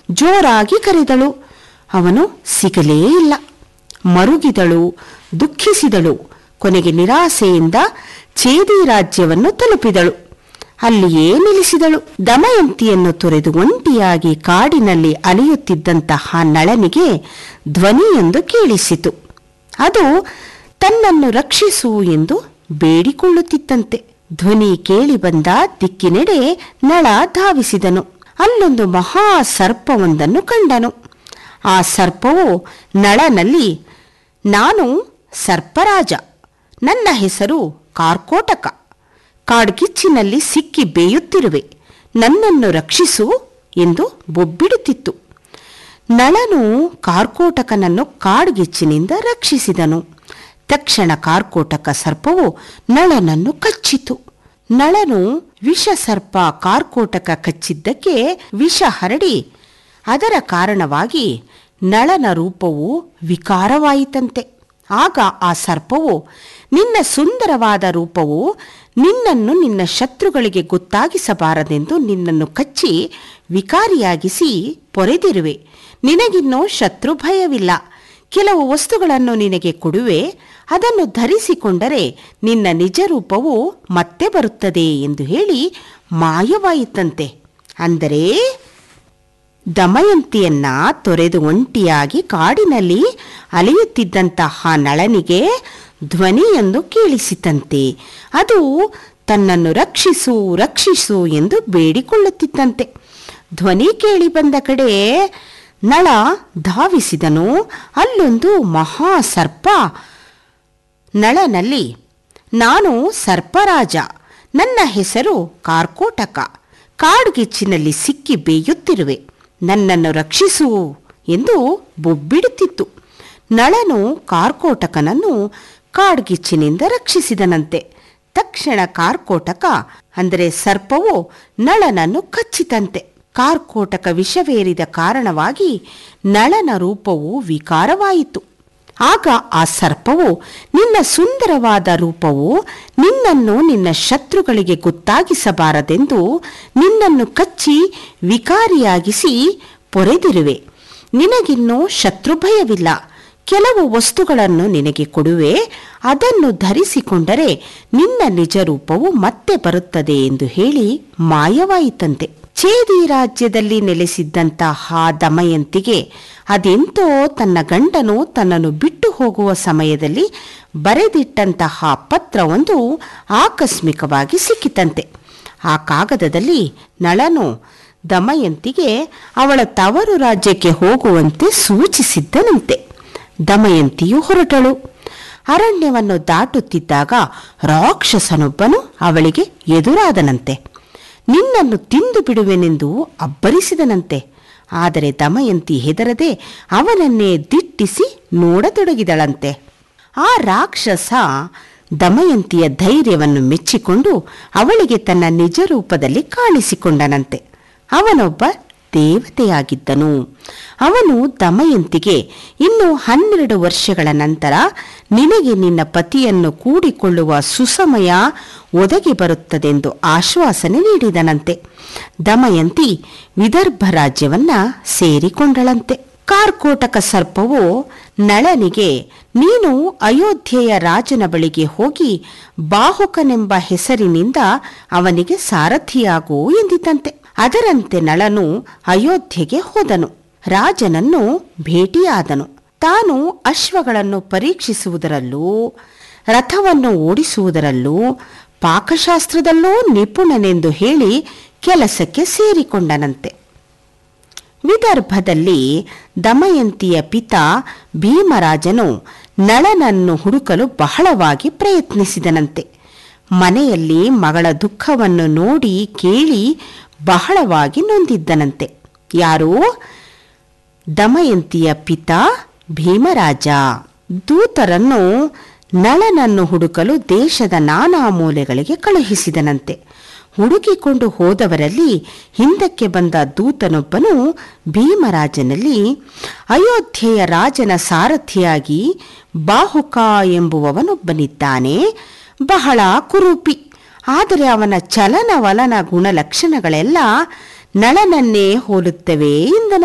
ಜೋರಾಗಿ ಕರೆದಳು ಅವನು ಸಿಗಲೇ ಇಲ್ಲ ಮರುಗಿದಳು ದುಃಖಿಸಿದಳು ಕೊನೆಗೆ ನಿರಾಸೆಯಿಂದ ಚೇದಿ ರಾಜ್ಯವನ್ನು ತಲುಪಿದಳು ಅಲ್ಲಿಯೇ ನಿಲ್ಲಿಸಿದಳು ದಮಯಂತಿಯನ್ನು ತೊರೆದು ಒಂಟಿಯಾಗಿ ಕಾಡಿನಲ್ಲಿ ಅಲೆಯುತ್ತಿದ್ದಂತಹ ನಳನಿಗೆ ಧ್ವನಿಯೊಂದು ಕೇಳಿಸಿತು ಅದು ತನ್ನನ್ನು ರಕ್ಷಿಸು ಎಂದು ಬೇಡಿಕೊಳ್ಳುತ್ತಿತ್ತಂತೆ ಧ್ವನಿ ಕೇಳಿ ಬಂದ ದಿಕ್ಕಿನೆಡೆ ನಳ ಧಾವಿಸಿದನು ಅಲ್ಲೊಂದು ಮಹಾ ಸರ್ಪವೊಂದನ್ನು ಕಂಡನು ಆ ಸರ್ಪವು ನಳನಲ್ಲಿ ನಾನು ಸರ್ಪರಾಜ ನನ್ನ ಹೆಸರು ಕಾರ್ಕೋಟಕ ಕಾಡ್ಗಿಚ್ಚಿನಲ್ಲಿ ಸಿಕ್ಕಿ ಬೇಯುತ್ತಿರುವೆ ನನ್ನನ್ನು ರಕ್ಷಿಸು ಎಂದು ಬೊಬ್ಬಿಡುತ್ತಿತ್ತು ನಳನು ಕಾರ್ಕೋಟಕನನ್ನು ಕಾಡ್ಗಿಚ್ಚಿನಿಂದ ರಕ್ಷಿಸಿದನು ತಕ್ಷಣ ಕಾರ್ಕೋಟಕ ಸರ್ಪವು ನಳನನ್ನು ಕಚ್ಚಿತು ನಳನು ವಿಷ ಸರ್ಪ ಕಾರ್ಕೋಟಕ ಕಚ್ಚಿದ್ದಕ್ಕೆ ವಿಷ ಹರಡಿ ಅದರ ಕಾರಣವಾಗಿ ನಳನ ರೂಪವು ವಿಕಾರವಾಯಿತಂತೆ ಆಗ ಆ ಸರ್ಪವು ನಿನ್ನ ಸುಂದರವಾದ ರೂಪವು ನಿನ್ನನ್ನು ನಿನ್ನ ಶತ್ರುಗಳಿಗೆ ಗೊತ್ತಾಗಿಸಬಾರದೆಂದು ನಿನ್ನನ್ನು ಕಚ್ಚಿ ವಿಕಾರಿಯಾಗಿಸಿ ಪೊರೆದಿರುವೆ ನಿನಗಿನ್ನೂ ಶತ್ರು ಭಯವಿಲ್ಲ ಕೆಲವು ವಸ್ತುಗಳನ್ನು ನಿನಗೆ ಕೊಡುವೆ ಅದನ್ನು ಧರಿಸಿಕೊಂಡರೆ ನಿನ್ನ ನಿಜ ರೂಪವು ಮತ್ತೆ ಬರುತ್ತದೆ ಎಂದು ಹೇಳಿ ಮಾಯವಾಯಿತಂತೆ ಅಂದರೆ ದಮಯಂತಿಯನ್ನ ತೊರೆದು ಒಂಟಿಯಾಗಿ ಕಾಡಿನಲ್ಲಿ ಅಲೆಯುತ್ತಿದ್ದಂತಹ ನಳನಿಗೆ ಧ್ವನಿಯೊಂದು ಕೇಳಿಸಿತಂತೆ ಅದು ತನ್ನನ್ನು ರಕ್ಷಿಸು ರಕ್ಷಿಸು ಎಂದು ಬೇಡಿಕೊಳ್ಳುತ್ತಿತ್ತಂತೆ ಧ್ವನಿ ಕೇಳಿ ಬಂದ ಕಡೆ ನಳ ಧಾವಿಸಿದನು ಅಲ್ಲೊಂದು ಮಹಾ ಸರ್ಪ ನಳನಲ್ಲಿ ನಾನು ಸರ್ಪರಾಜ ನನ್ನ ಹೆಸರು ಕಾರ್ಕೋಟಕ ಕಾಡ್ಗಿಚ್ಚಿನಲ್ಲಿ ಸಿಕ್ಕಿ ಬೇಯುತ್ತಿರುವೆ ನನ್ನನ್ನು ರಕ್ಷಿಸು ಎಂದು ಬೊಬ್ಬಿಡುತ್ತಿತ್ತು ನಳನು ಕಾರ್ಕೋಟಕನನ್ನು ಕಾಡ್ಗಿಚ್ಚಿನಿಂದ ರಕ್ಷಿಸಿದನಂತೆ ತಕ್ಷಣ ಕಾರ್ಕೋಟಕ ಅಂದರೆ ಸರ್ಪವು ನಳನನ್ನು ಕಚ್ಚಿತಂತೆ ಕಾರ್ಕೋಟಕ ವಿಷವೇರಿದ ಕಾರಣವಾಗಿ ನಳನ ರೂಪವು ವಿಕಾರವಾಯಿತು ಆಗ ಆ ಸರ್ಪವು ನಿನ್ನ ಸುಂದರವಾದ ರೂಪವು ನಿನ್ನನ್ನು ನಿನ್ನ ಶತ್ರುಗಳಿಗೆ ಗೊತ್ತಾಗಿಸಬಾರದೆಂದು ನಿನ್ನನ್ನು ಕಚ್ಚಿ ವಿಕಾರಿಯಾಗಿಸಿ ಪೊರೆದಿರುವೆ ನಿನಗಿನ್ನೂ ಶತ್ರು ಭಯವಿಲ್ಲ ಕೆಲವು ವಸ್ತುಗಳನ್ನು ನಿನಗೆ ಕೊಡುವೆ ಅದನ್ನು ಧರಿಸಿಕೊಂಡರೆ ನಿನ್ನ ನಿಜ ರೂಪವು ಮತ್ತೆ ಬರುತ್ತದೆ ಎಂದು ಹೇಳಿ ಮಾಯವಾಯಿತಂತೆ ಚೇದಿ ರಾಜ್ಯದಲ್ಲಿ ನೆಲೆಸಿದ್ದಂತಹ ದಮಯಂತಿಗೆ ಅದೆಂತೋ ತನ್ನ ಗಂಡನು ತನ್ನನ್ನು ಬಿಟ್ಟು ಹೋಗುವ ಸಮಯದಲ್ಲಿ ಬರೆದಿಟ್ಟಂತಹ ಪತ್ರವೊಂದು ಆಕಸ್ಮಿಕವಾಗಿ ಸಿಕ್ಕಿತಂತೆ ಆ ಕಾಗದದಲ್ಲಿ ನಳನು ದಮಯಂತಿಗೆ ಅವಳ ತವರು ರಾಜ್ಯಕ್ಕೆ ಹೋಗುವಂತೆ ಸೂಚಿಸಿದ್ದನಂತೆ ದಮಯಂತಿಯು ಹೊರಟಳು ಅರಣ್ಯವನ್ನು ದಾಟುತ್ತಿದ್ದಾಗ ರಾಕ್ಷಸನೊಬ್ಬನು ಅವಳಿಗೆ ಎದುರಾದನಂತೆ ನಿನ್ನನ್ನು ತಿಂದು ಬಿಡುವೆನೆಂದು ಅಬ್ಬರಿಸಿದನಂತೆ ಆದರೆ ದಮಯಂತಿ ಹೆದರದೆ ಅವನನ್ನೇ ದಿಟ್ಟಿಸಿ ನೋಡತೊಡಗಿದಳಂತೆ ಆ ರಾಕ್ಷಸ ದಮಯಂತಿಯ ಧೈರ್ಯವನ್ನು ಮೆಚ್ಚಿಕೊಂಡು ಅವಳಿಗೆ ತನ್ನ ನಿಜ ರೂಪದಲ್ಲಿ ಕಾಣಿಸಿಕೊಂಡನಂತೆ ಅವನೊಬ್ಬ ದೇವತೆಯಾಗಿದ್ದನು ಅವನು ದಮಯಂತಿಗೆ ಇನ್ನು ಹನ್ನೆರಡು ವರ್ಷಗಳ ನಂತರ ನಿನಗೆ ನಿನ್ನ ಪತಿಯನ್ನು ಕೂಡಿಕೊಳ್ಳುವ ಸುಸಮಯ ಒದಗಿ ಬರುತ್ತದೆಂದು ಆಶ್ವಾಸನೆ ನೀಡಿದನಂತೆ ದಮಯಂತಿ ವಿದರ್ಭ ರಾಜ್ಯವನ್ನ ಸೇರಿಕೊಂಡಳಂತೆ ಕಾರ್ಕೋಟಕ ಸರ್ಪವು ನಳನಿಗೆ ನೀನು ಅಯೋಧ್ಯೆಯ ರಾಜನ ಬಳಿಗೆ ಹೋಗಿ ಬಾಹುಕನೆಂಬ ಹೆಸರಿನಿಂದ ಅವನಿಗೆ ಸಾರಥಿಯಾಗು ಎಂದಿತಂತೆ ಅದರಂತೆ ನಳನು ಅಯೋಧ್ಯೆಗೆ ಹೋದನು ರಾಜನನ್ನು ಭೇಟಿಯಾದನು ತಾನು ಅಶ್ವಗಳನ್ನು ಪರೀಕ್ಷಿಸುವುದರಲ್ಲೂ ರಥವನ್ನು ಓಡಿಸುವುದರಲ್ಲೂ ಪಾಕಶಾಸ್ತ್ರದಲ್ಲೂ ನಿಪುಣನೆಂದು ಹೇಳಿ ಕೆಲಸಕ್ಕೆ ಸೇರಿಕೊಂಡನಂತೆ ವಿದರ್ಭದಲ್ಲಿ ದಮಯಂತಿಯ ಪಿತ ಭೀಮರಾಜನು ನಳನನ್ನು ಹುಡುಕಲು ಬಹಳವಾಗಿ ಪ್ರಯತ್ನಿಸಿದನಂತೆ ಮನೆಯಲ್ಲಿ ಮಗಳ ದುಃಖವನ್ನು ನೋಡಿ ಕೇಳಿ ಬಹಳವಾಗಿ ನೊಂದಿದ್ದನಂತೆ ಯಾರು ದಮಯಂತಿಯ ಪಿತ ಭೀಮರಾಜ ದೂತರನ್ನು ನಳನನ್ನು ಹುಡುಕಲು ದೇಶದ ನಾನಾ ಮೂಲೆಗಳಿಗೆ ಕಳುಹಿಸಿದನಂತೆ ಹುಡುಕಿಕೊಂಡು ಹೋದವರಲ್ಲಿ ಹಿಂದಕ್ಕೆ ಬಂದ ದೂತನೊಬ್ಬನು ಭೀಮರಾಜನಲ್ಲಿ ಅಯೋಧ್ಯೆಯ ರಾಜನ ಸಾರಥಿಯಾಗಿ ಬಾಹುಕ ಎಂಬುವವನೊಬ್ಬನಿದ್ದಾನೆ ಬಹಳ ಕುರೂಪಿ ಆದರೆ ಅವನ ಚಲನವಲನ ಗುಣಲಕ್ಷಣಗಳೆಲ್ಲ ನಳನನ್ನೇ ಹೋಲುತ್ತವೆ ಎಂದನು